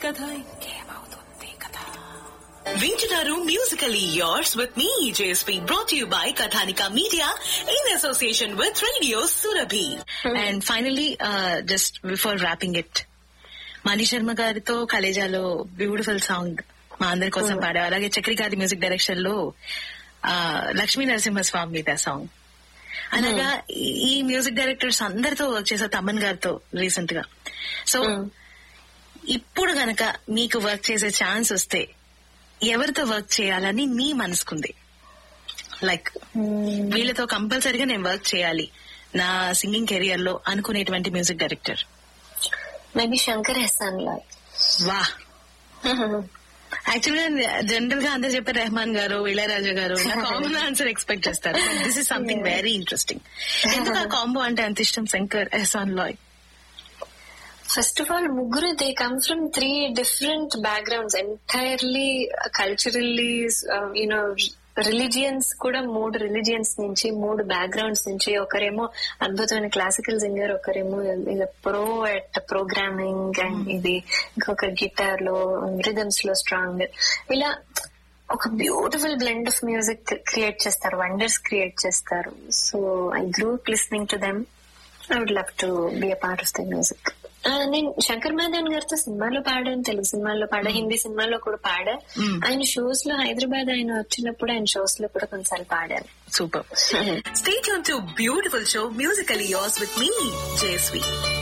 కథ ఇంకేమవుతుంది కథ వింటున్నారు musically yours with me JSP brought you by Kathanika media in association with radio Surabhi and finally just before wrapping it Mani Sharma గారితో కలేజాలో beautiful song మా అందరి కోసం పాడారు అలాగే చక్రికాది మ్యూజిక్ డైరెక్షన్ లో ఆ, లక్ష్మీ నరసింహస్వామి మీద సాంగ్ అనగా ఈ- ఈ మ్యూజిక్ డైరెక్టర్స్ అందరితో వర్క్ చేసా తమన్ గారితో రీసెంట్ గా సో ఇప్పుడు గనక మీకు వర్క్ చేసే ఛాన్స్ వస్తే ఎవరితో వర్క్ చేయాలని మీ మనసుకుంది లైక్ వీళ్ళతో కంపల్సరీగా నేను వర్క్ చేయాలి నా సింగింగ్ కెరియర్ లో అనుకునేటువంటి music director maybe Shankar Ehsaan Loy వా యాక్చువల్ గా జనరల్ గా అందరు చెప్పారు Rahman garu Ilaiyaraaja garu common answer expect చేస్తారు this is something very interesting ఎందుకు ఆ కాంబో అంటే అంత ఇష్టం Shankar Ehsaan Loy first of all ముగ్గురు they come from three different backgrounds entirely culturally you know religions కూడా మూడు రిలీజియన్స్ నుంచి మూడు బ్యాక్గ్రౌండ్స్ నుంచి ఒకరేమో అద్భుతమైన క్లాసికల్ సింగర్ ఒకరేమో ప్రో ఎట్ ప్రోగ్రామింగ్ అండ్ ఇది ఇంకొక గిటార్ లో రిథమ్స్ లో స్ట్రాంగ్ ఇలా ఒక beautiful blend of music create చేస్తారు వండర్స్ క్రియేట్ చేస్తారు so I grew up listening to them I would love to be a part of the music నేను శంకర్ మాధవన్ గారితో సినిమాలో పాడాను తెలుగు సినిమాల్లో పాడా హిందీ సినిమాలో కూడా పాడా Mm. ఆయన షోస్ లో హైదరాబాద్ ఆయన వచ్చినప్పుడు ఆయన షోస్ లో కూడా కొన్నిసార్లు పాడాను super Stay tuned to beautiful show Musically Yours with me, JSV.